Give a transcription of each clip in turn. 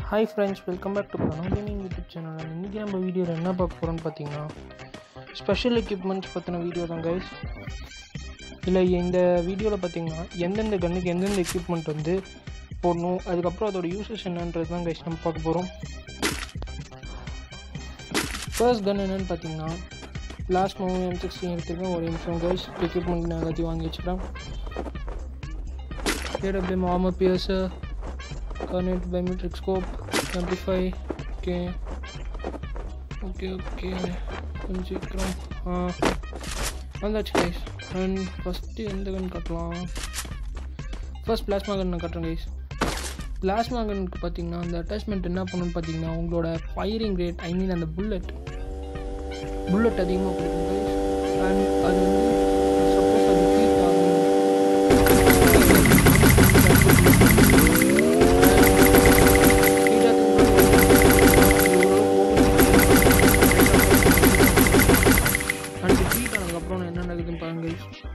hi friends welcome back to Pranav gaming YouTube channel இன்றைக்கி நம்ம வீடியோவில் என்ன பார்க்க போகிறோம்னு பார்த்தீங்கன்னா ஸ்பெஷல் எக்யூப்மெண்ட்ஸ் பற்றின வீடியோ தான் கைஸ் இல்லை இந்த வீடியோவில் பார்த்தீங்கன்னா எந்தெந்த கன்னுக்கு எந்தெந்த எக்யூப்மெண்ட் வந்து போடணும் அதுக்கப்புறம் அதோட யூசஸ் என்னன்றது தான் கைஸ் நம்ம பார்க்க போகிறோம் ஃபர்ஸ்ட் கன் என்னென்னு பார்த்தீங்கன்னா லாஸ்ட் மூவி எம் சிக்ஸ்டி எடுத்துருக்கேன் ஒரு நிமிஷம் கைஸ் எக்யூப்மெண்ட் நான் எல்லாத்தையும் வாங்கி வச்சுக்கிறேன் AWM armour piercer Cornet biometric scope amplify okay okay okay கொஞ்சம் சீக்கிரம் ஆ வந்தாச்சு கைஸ் அண்ட் ஃபஸ்ட்டு எந்த கன் கட்டலாம் ஃபர்ஸ்ட் பிளாஸ்மா கன் நான் கட்டுறேன் கைஸ் பிளாஸ்மா கன்னுக்கு பார்த்தீங்கன்னா அந்த அட்டாச்மெண்ட் என்ன பண்ணணும்னு பார்த்தீங்கன்னா உங்களோட ஃபயரிங் ரேட் ஐ மீன் அந்த புல்லட் புல்லட் அதிகமாக கொடுக்கும் கைஸ் அண்ட் அது வந்து சப்போஸ் அது ஹீட் ஆகும் அடுத்து ஹீட் ஆனதுக்கப்புறம் என்ன நடக்குதுன்னு பாருங்க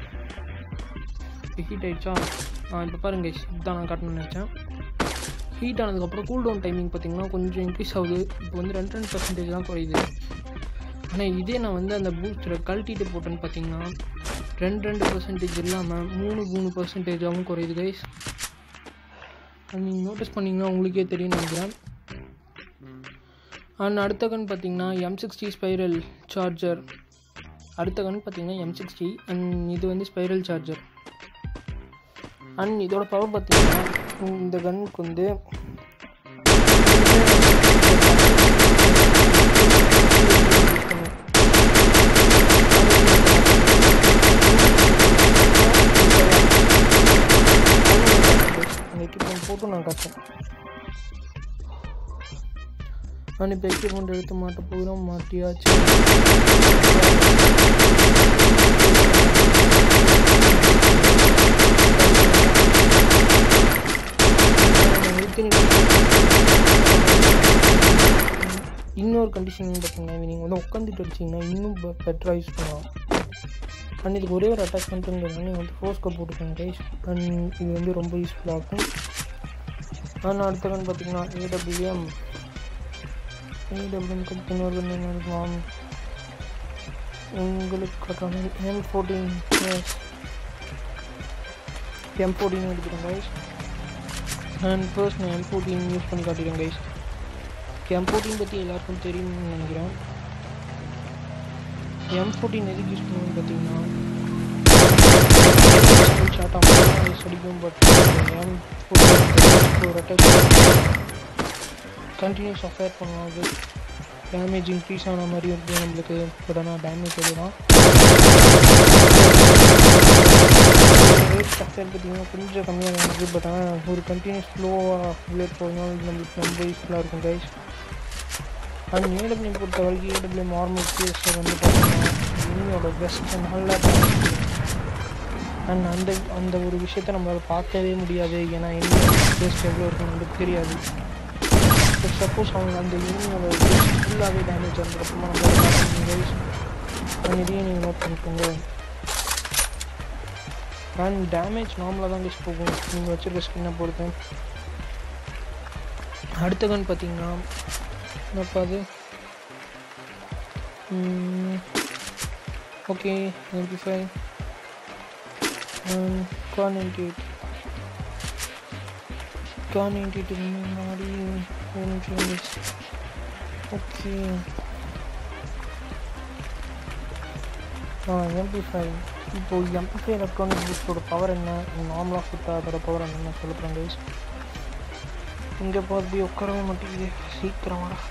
ஹீட் ஆயிடுச்சா ஆ இப்போ பாருங்க guys, இதுதான் நான் காட்டணும்னு நினச்சேன் ஹீட் ஆனதுக்கப்புறம் கூல் டவுன் டைமிங் பார்த்தீங்கன்னா கொஞ்சம் இன்க்ரீஸ் ஆகுது இப்போ வந்து ரெண்டு ரெண்டு பர்சன்டேஜ் தான் குறையுது ஆனால் இதே நான் வந்து அந்த பூஸ்டரை கழட்டிட்டு போட்டேன்னு பார்த்தீங்கன்னா ரெண்டு ரெண்டு பர்சன்டேஜ் இல்லாமல் மூணு மூணு பர்சன்டேஜாகவும் குறையுது கைஸ் அது நீங்கள் நோட்டீஸ் பண்ணிங்கன்னா உங்களுக்கே தெரியும்னு நினைக்கிறேன் அண்ட் அடுத்த கன் பார்த்தீங்கன்னா எம் சிக்ஸ்டி ஸ்பைரல் சார்ஜர் அடுத்த கன் பார்த்தீங்கன்னா எம் சிக்ஸ்டி அண்ட் இது வந்து ஸ்பைரல் சார்ஜர் அண்ட் இதோட பவர் பார்த்தீங்கன்னா இந்த கன்னுக்கு வந்து அந்த எக்யூப்மெண்ட் போட்டு நான் கட்டேன் நான் இப்போ எக்யூப்மெண்ட் எடுத்து மாட்ட போகிறோம் மாட்டியாச்சு இன்னொரு கண்டிஷன் பார்த்தீங்கன்னா நீங்கள் வந்து உட்காந்துட்டு அடிச்சிங்கன்னா இன்னும் பெட்டராக யூஸ் பண்ணலாம் அண்ட் இதுக்கு ஒரே ஒரு அட்டாச்மெண்ட்டுங்கிறதுனால நீங்கள் வந்து ஃபோர்ஸ்க்கு போட்டுக்கோங்க கைஸ் அண்ட் இது வந்து ரொம்ப யூஸ்ஃபுல்லாக இருக்கும் அண்ட் அடுத்த கன் பார்த்தீங்கன்னா ஏடபிள்யூஎம் ஏடபிள்யூஎம் கட்டு இன்னொரு கன் என்ன இருக்கலாம் உங்களுக்கு காட்டுறாங்க எம் ஃபோர்டீன் எம் ஃபோர்டீன் எடுத்துக்கிறேன் கைஸ் அண்ட் ஃபர்ஸ்ட் நான் எம் ஃபோர்டீன் யூஸ் பண்ணி காட்டிடுறேன் கைஸ் எம் ஃபோர்டீன் பற்றி எல்லாருக்கும் தெரியும்னு நினைக்கிறேன் எம் ஃபோர்டீன் எதுக்கு யூஸ் பண்ணுவோம்னு பார்த்தீங்கன்னா ஷார்ட் ஆகும் அடிக்கும் but M fourteen continuous fire பண்ணலாம் அது டேமேஜ் இன்க்ரீஸ் ஆன மாதிரி இருக்குது நம்மளுக்கு பட் ஆனால் டேமேஜ் அதுதான் ரேட் ஸ்ட்ரக்சர் பார்த்தீங்கன்னா கொஞ்சம் கம்மியாக தான் இருக்குது பட் ஆனால் ஒரு கண்டினியூஸ் ஸ்லோவாக புல்லட் போகிறதுனால நம்மளுக்கு ரொம்ப யூஸ்ஃபுல்லாக இருக்கும் கைஸ் அண்ட் ஏடபிள்யூ பொறுத்த வரைக்கும் ஏடபிள்யூ நார்மல் பிஎஸ்ஆர் வந்து பார்த்தீங்கன்னா இன்னோட பெஸ்ட் நல்லா அண்ட் அந்த அந்த ஒரு விஷயத்த நம்மளால் பார்க்கவே முடியாது ஏன்னா என்ன பெஸ்ட் எவ்வளோ இருக்குன்னு நம்மளுக்கு தெரியாது சப்போஸ் அவங்க அந்த யூனியோட ஃபுல்லாகவே டேமேஜ் வந்ததுக்கப்புறமா நம்மளால் பார்க்க முடியாது அண்ட் இதையும் நீங்கள் நோட் பண்ணிக்கோங்க அண்ட் டேமேஜ் நார்மலாக தான் யூஸ் போகும் நீங்கள் வச்சுருக்க ஸ்கின்னை பொறுத்து அடுத்த கன் பார்த்தீங்கன்னா என்னப்பா அது okay MP five Kar ninety eight Kar ninety எயிட்டுக்கு முன்னாடி ஒரு நிமிஷம் ஓகே ஆ எம்பி ஃபைவ் இப்போது எம்பி ஃபைவ் எலக்ட்ரானிக் பூஸ்டோட பவர் என்ன நார்மலாக சுத்தா அதோட பவர் என்னன்னு சொல்லுறேன் கைஸ் இங்கே போகிறது உட்காரவே மாட்டேங்குது சீக்கிரம் வாடா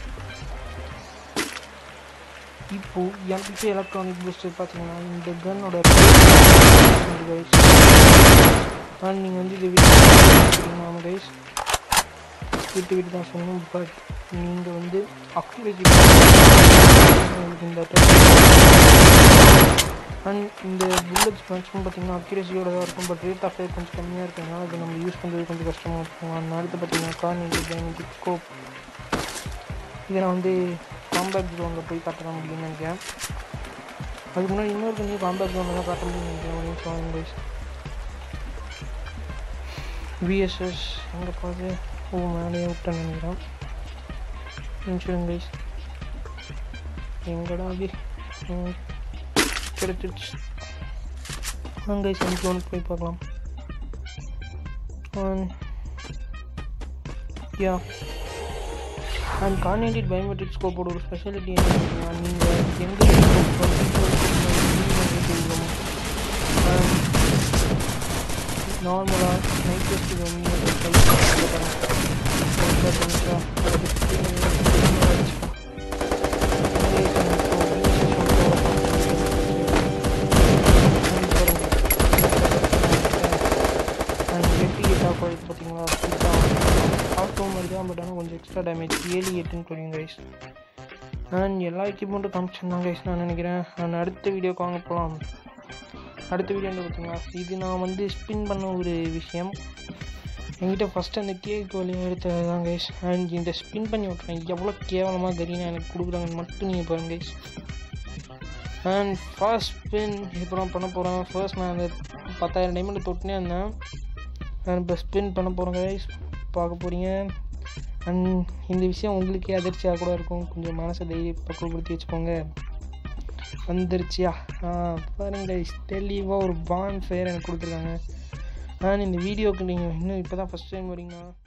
இப்போ எம்பி எலக்ட்ரானிக் பூஸ்டர் பார்த்தீங்கன்னா இந்த கன்னோட கைஸ் அண்ட் நீங்கள் வந்து இது வீட்டு கைஸ் விட்டு விட்டு தான் சொன்னோம் பட் நீங்கள் வந்து அக்யூரேசி உங்களுக்கு இந்த அண்ட் இந்த புல்லட்ஸ் மேக்ஸிமம் பார்த்தீங்கன்னா அக்யூரேசியோட தான் இருக்கும் பட் ரேட் ஆஃப் ஃபயர் கொஞ்சம் கம்மியாக இருக்கிறதுனால அது நம்ம யூஸ் பண்ணுறது கொஞ்சம் கஷ்டமாக இருக்கும் அண்ட் அடுத்து பார்த்தீங்கன்னா கார்னிங் டைனமிக் ஸ்கோப் இதை நான் வந்து காம்பேக்ட் ஜோனில் போய் காட்ட முடியும்னு நினைக்கிறேன் அதுக்கு முன்னாடி இன்னொரு கொஞ்சம் காம்பேக்ட் ஜோனில் தான் காட்ட முடியும்னு நினைக்கிறேன் ஒரு நிமிஷம் கைஸ் விஎஸ்எஸ் எங்கே போகுது ஓ மேலேயே விட்டேன் நினைக்கிறேன் நிமிஷம் கைஸ் எங்கடா அது ம், கிடைச்சிருச்சு வாங்க கைஸ் எனக்கு ஒன்று போய் பார்க்கலாம் யா அண்ட் கார்னேட்டட் பயோமெட்ரிக் ஸ்கோப்போட ஒரு ஸ்பெஷாலிட்டி என்னன்னா நீங்கள் எந்த நார்மலாக நைட் டெஸ்ட்டுக்கு வந்து அண்ட் எட்டு எயிட் ஆஃப் ஆகுது பார்த்தீங்களா ஆட்டோ மாதிரி தான் பட் ஆனால் கொஞ்சம் எக்ஸ்ட்ரா டேமேஜ் ஏழு எட்டுன்னு சொல்லுங்க கைஸ் அண்ட் எல்லா எக்யூப்மெண்ட்டும் காமிச்சிருந்தாங்க கைஸ் நான் நினைக்கிறேன் நான் அடுத்த வீடியோக்கு வாங்க போகலாம் அடுத்த வீடியோ வந்து பார்த்தீங்களா இது நான் வந்து ஸ்பின் பண்ண ஒரு விஷயம் என்கிட்ட ஃபஸ்ட்டு அந்த கேக் வழியாக எடுத்தது தான் கைஸ் அண்ட் இந்த ஸ்பின் பண்ணி விட்றேன் எவ்வளோ கேவலமாக கரீனா எனக்கு கொடுக்குறாங்கன்னு மட்டும் நீங்கள் பாருங்க கைஸ் அண்ட் ஃபர்ஸ்ட் ஸ்பின் இப்போ நான் பண்ண போகிறேன் ஃபர்ஸ்ட் நான் அந்த பத்தாயிரம் டைமண்ட் தொட்டுனே இருந்தேன் நான் இப்போ ஸ்பின் பண்ண போகிறேன் கைஸ் பார்க்க போகிறீங்க அண்ட் இந்த விஷயம் உங்களுக்கே அதிர்ச்சியாக கூட இருக்கும் கொஞ்சம் மனசை தைரிய பக்குவப்படுத்தி வச்சுக்கோங்க வந்துருச்சியா ஆ பாருங்க கைஸ் தெளிவாக ஒரு பான் ஃபயர் எனக்கு கொடுத்துருக்காங்க அண்ட் இந்த வீடியோக்கு நீங்கள் இன்னும் இப்போ தான் ஃபஸ்ட் டைம் வரீங்கன்னா